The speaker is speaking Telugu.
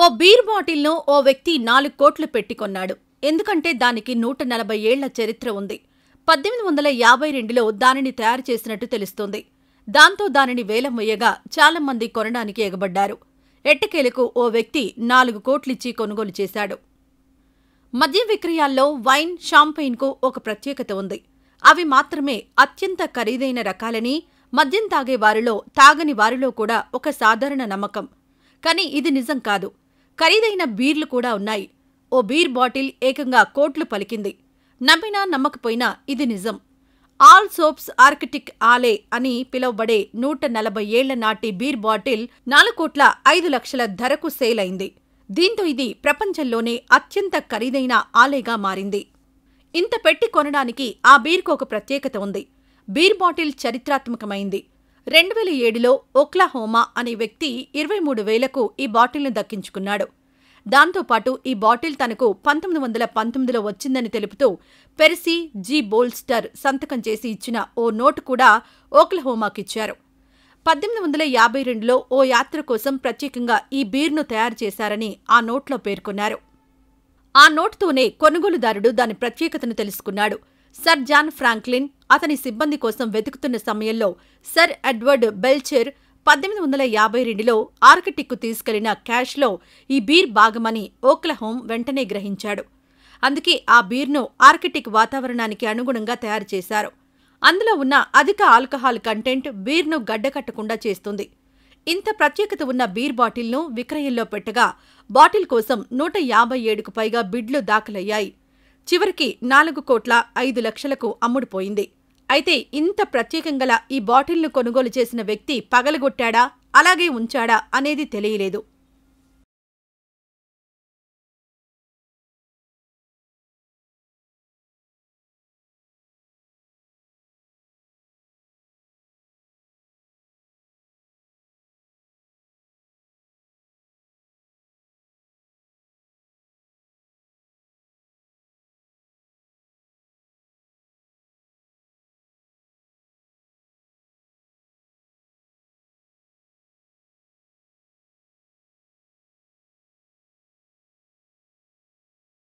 ఓ బీర్ బాటిల్ను ఓ వ్యక్తి నాలుగు కోట్లు పెట్టి కొన్నాడు ఎందుకంటే దానికి నూట నలభై ఏళ్ల చరిత్ర ఉంది పద్దెనిమిది వందల యాభై రెండులో దానిని తయారు చేసినట్టు తెలుస్తోంది దాంతో దానిని వేలం వేయగా చాలా మంది కొనడానికి ఎగబడ్డారు ఎట్టకేలకు ఓ వ్యక్తి నాలుగు కోట్లిచ్చి కొనుగోలు చేశాడు మద్యం విక్రయాల్లో వైన్ షాంపెయిన్కు ఒక ప్రత్యేకత ఉంది అవి మాత్రమే అత్యంత ఖరీదైన రకాలని మద్యం తాగే వారిలో తాగని వారిలో కూడా ఒక సాధారణ నమ్మకం కానీ ఇది నిజం కాదు ఖరీదైన బీర్లు కూడా ఉన్నాయి ఓ బీర్ బాటిల్ ఏకంగా కోట్లు పలికింది నమ్మినా నమ్మకపోయినా ఇది నిజం ఆల్ సోప్స్ ఆర్కిటిక్ ఆలే అని పిలువబడే నూట నలభై ఏళ్ల నాటి బీర్ బాటిల్ నాలుగు కోట్ల ఐదు లక్షల ధరకు సేల్ అయింది దీంతో ఇది ప్రపంచంలోనే అత్యంత ఖరీదైన ఆలేగా మారింది ఇంత పెట్టి కొనడానికి ఆ బీర్కు ఒక ప్రత్యేకత ఉంది బీర్ బాటిల్ చరిత్రాత్మకమైంది రెండు వేల ఏడులో ఓక్లాహోమా అనే వ్యక్తి ఇరవై మూడు వేలకు ఈ బాటిల్ను దక్కించుకున్నాడు దాంతోపాటు ఈ బాటిల్ తనకు పంతొమ్మిది వందల పంతొమ్మిదిలో వచ్చిందని తెలుపుతూ పెర్సీ జీ బోల్స్టర్ సంతకం చేసి ఇచ్చిన ఓ నోటు కూడా ఓక్లహోమాకిచ్చారు పద్దెనిమిది వందల యాభై రెండులో ఓ యాత్ర కోసం ప్రత్యేకంగా ఈ బీర్ను తయారు చేశారని ఆ నోట్లో పేర్కొన్నారు ఆ నోటుతోనే కొనుగోలుదారుడు దాని ప్రత్యేకతను తెలుసుకున్నాడు సర్ జాన్ ఫ్రాంక్లిన్ అతని సిబ్బంది కోసం వెతుకుతున్న సమయంలో సర్ ఎడ్వర్డ్ బెల్చర్ పద్దెనిమిది వందల యాభై రెండులో ఆర్కిటిక్కు తీసుకెళ్లిన క్యాష్లో ఈ బీర్ భాగమని ఓక్లహోమ్ వెంటనే గ్రహించాడు అందుకే ఆ బీర్ను ఆర్కిటిక్ వాతావరణానికి అనుగుణంగా తయారు చేశారు అందులో ఉన్న అధిక ఆల్కహాల్ కంటెంట్ బీర్ను గడ్డకట్టకుండా చేస్తుంది ఇంత ప్రత్యేకత ఉన్న బీర్ బాటిల్ను విక్రయంలో పెట్టగా బాటిల్ కోసం నూట యాభై ఏడుకు పైగా బిడ్లు దాఖలయ్యాయి చివరికి నాలుగు కోట్ల ఐదు లక్షలకు అమ్ముడుపోయింది అయితే ఇంత ప్రత్యేకంగల ఈ బాటిల్ను కొనుగోలు చేసిన వ్యక్తి పగలగొట్టాడా అలాగే ఉంచాడా అనేది తెలియలేదు